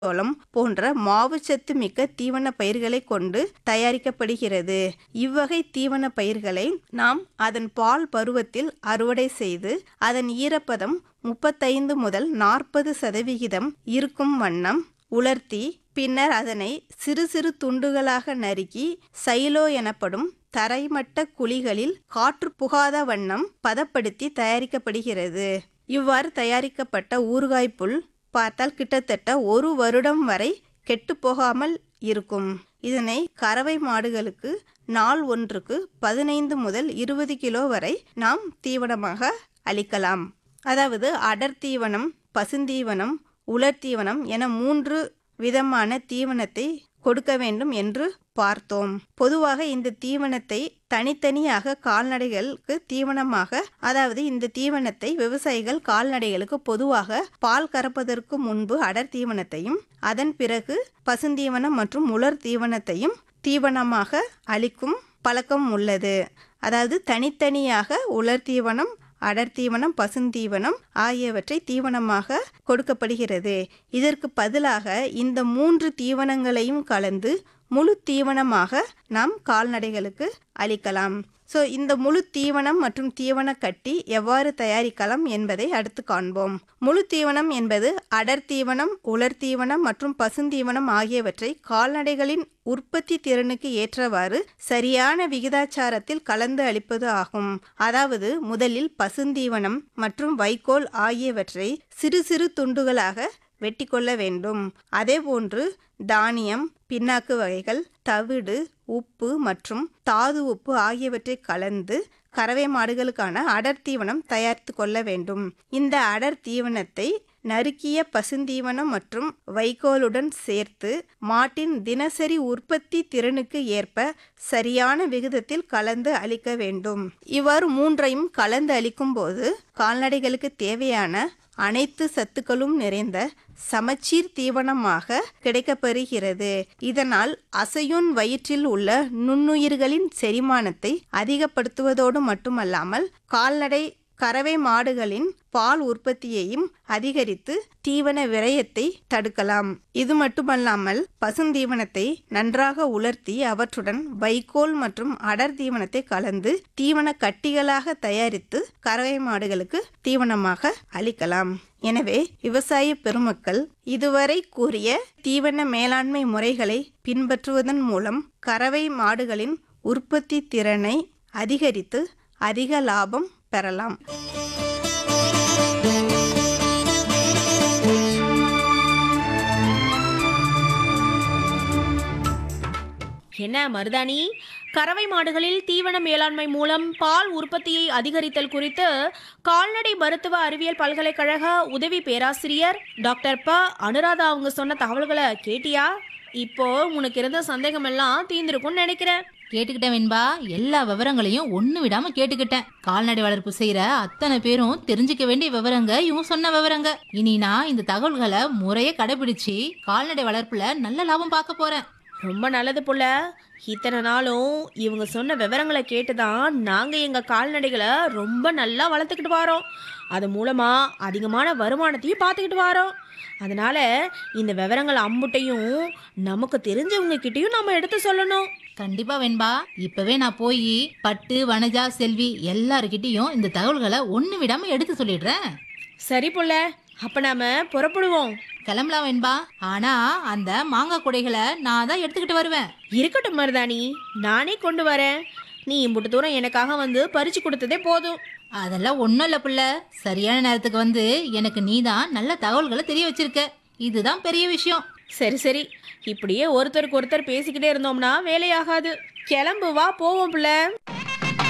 சோளம் போன்ற மாவுச்சத்து மிக்க தீவன பயிர்களை கொண்டு தயாரிக்கப்படுகிறது இவ்வகை தீவன பயிர்களை நாம் அதன் பால் பருவத்தில் அறுவடை செய்து அதன் ஈரப்பதம் முப்பத்தைந்து முதல் நாற்பது சதவிகிதம் இருக்கும் வண்ணம் உலர்த்தி பின்னர் அதனை சிறு சிறு துண்டுகளாக நறுக்கி சைலோ எனப்படும் தரைமட்ட குழிகளில் காற்று புகாத வண்ணம் பதப்படுத்தி தயாரிக்கப்படுகிறது இவ்வாறு தயாரிக்கப்பட்ட ஊறுகாய் புல் பார்த்தால் கிட்டத்தட்ட ஒரு வருடம் வரை கெட்டுப்போகாமல் இருக்கும் இதனை கறவை மாடுகளுக்கு நாள் ஒன்றுக்கு பதினைந்து முதல் இருபது கிலோ வரை நாம் தீவனமாக அளிக்கலாம் அதாவது அடர் தீவனம் பசுந்தீவனம் உலர் தீவனம் என மூன்று விதமான தீவனத்தை கொடுக்க வேண்டும் என்று பார்த்தோம் பொதுவாக இந்த தீவனத்தை தனித்தனியாக கால்நடைகளுக்கு தீவனமாக அதாவது இந்த தீவனத்தை விவசாயிகள் கால்நடைகளுக்கு பொதுவாக பால் கறப்பதற்கு முன்பு அடர் தீவனத்தையும் அதன் பிறகு பசுந்தீவனம் மற்றும் உலர் தீவனத்தையும் தீவனமாக அளிக்கும் பழக்கம் உள்ளது அதாவது தனித்தனியாக உலர் தீவனம் அடர் தீவனம் பசுந்தீவனம் ஆகியவற்றை தீவனமாக கொடுக்கப்படுகிறது இதற்கு பதிலாக இந்த மூன்று தீவனங்களையும் கலந்து முழு தீவனமாக நாம் கால்நடைகளுக்கு அளிக்கலாம் ஸோ இந்த முழு தீவனம் மற்றும் தீவன கட்டி எவ்வாறு தயாரிக்கலாம் என்பதை அடுத்து காண்போம் முழு தீவனம் என்பது அடர் தீவனம் உலர் தீவனம் மற்றும் பசுந்தீவனம் ஆகியவற்றை கால்நடைகளின் உற்பத்தி திறனுக்கு ஏற்றவாறு சரியான விகிதாச்சாரத்தில் கலந்து அளிப்பது ஆகும் அதாவது முதலில் பசுந்தீவனம் மற்றும் வைக்கோல் ஆகியவற்றை சிறு சிறு துண்டுகளாக வெட்டி கொள்ள வேண்டும் அதேபோன்று தானியம் பின்னாக்கு வகைகள் தவிடு உப்பு மற்றும் தாது உப்பு ஆகியவற்றை கலந்து கறவை மாடுகளுக்கான அடர் தீவனம் தயாரித்து கொள்ள வேண்டும் இந்த அடர் தீவனத்தை நறுக்கிய பசுந்தீவனம் மற்றும் வைக்கோலுடன் சேர்த்து மாட்டின் தினசரி உற்பத்தி திறனுக்கு ஏற்ப சரியான விகிதத்தில் கலந்து அளிக்க வேண்டும் இவ்வாறு மூன்றையும் கலந்து அளிக்கும் போது கால்நடைகளுக்கு தேவையான அனைத்து சத்துக்களும் நிறைந்த சமச்சீர் தீவனமாக கிடைக்கப்பெறுகிறது இதனால் அசையுன் வயிற்றில் உள்ள நுண்ணுயிர்களின் செரிமானத்தை அதிகப்படுத்துவதோடு மட்டுமல்லாமல் கால்நடை கறவை மாடுகளின் பால் உற்பத்தியையும் அதிகரித்து தீவன விரயத்தை தடுக்கலாம் இது மட்டுமல்லாமல் பசுந்தீவனத்தை நன்றாக உலர்த்தி அவற்றுடன் வைக்கோல் மற்றும் அடர் தீவனத்தை கலந்து தீவன கட்டிகளாக தயாரித்து கறவை மாடுகளுக்கு தீவனமாக அளிக்கலாம் எனவே விவசாய பெருமக்கள் இதுவரை கூறிய தீவன மேலாண்மை முறைகளை பின்பற்றுவதன் மூலம் கறவை மாடுகளின் உற்பத்தி திறனை அதிகரித்து அதிக லாபம் பெறலாம் என்ன மருதாணி கறவை மாடுகளில் தீவன மேலாண்மை மூலம் பால் உற்பத்தியை அதிகரித்தல் குறித்து கால்நடை மருத்துவ அறிவியல் பல்கலைக்கழக உதவி பேராசிரியர் டாக்டர் ப அனுராதா அவங்க சொன்ன தகவல்களை கேட்டியா இப்போ உனக்கு இருந்த சந்தேகம் எல்லாம் தீர்ந்திருக்கும்னு நினைக்கிறேன் கேட்டுக்கிட்டேன் வெண்பா எல்லா விவரங்களையும் ஒண்ணு விடாம கேட்டுக்கிட்டேன் கால்நடை வளர்ப்பு செய்யற அத்தனை பேரும் தெரிஞ்சுக்க வேண்டிய விவரங்க இவங்க சொன்ன விவரங்க இனி நான் இந்த தகவல்களை முறைய கடைபிடிச்சு கால்நடை வளர்ப்புல நல்ல லாபம் பார்க்க போறேன் ரொம்ப நல்லது புள்ள இத்தனை நாளும் இவங்க சொன்ன விவரங்களை கேட்டு தான் நாங்கள் எங்கள் கால்நடைகளை ரொம்ப நல்லா வளர்த்துக்கிட்டு வரோம் அது மூலமாக அதிகமான வருமானத்தையும் பார்த்துக்கிட்டு வரோம் அதனால் இந்த விவரங்கள் அம்புட்டையும் நமக்கு தெரிஞ்சவங்க கிட்டேயும் நம்ம எடுத்து சொல்லணும் கண்டிப்பா வெண்பா இப்பவே நான் போய் பட்டு வனஜா செல்வி எல்லாருக்கிட்டையும் இந்த தகவல்களை ஒண்ணு விடாம எடுத்து சொல்லிடுறேன் சரி புள்ள அப்போ நாம புறப்படுவோம் கிளம்பலாம் வெண்பா ஆனா அந்த மாங்காய் குடைகளை நான் தான் எடுத்துக்கிட்டு வருவேன் இருக்கட்டும் மருதாணி நானே கொண்டு வரேன் நீ இம்புட்டு தூரம் எனக்காக வந்து பறிச்சு கொடுத்ததே போதும் அதெல்லாம் ஒன்றும் இல்லை புள்ள சரியான நேரத்துக்கு வந்து எனக்கு நீ தான் நல்ல தகவல்களை தெரிய வச்சிருக்க இதுதான் பெரிய விஷயம் சரி சரி இப்படியே ஒருத்தருக்கு ஒருத்தர் பேசிக்கிட்டே இருந்தோம்னா வேலையாகாது கிளம்பு வா போவோம் பிள்ளை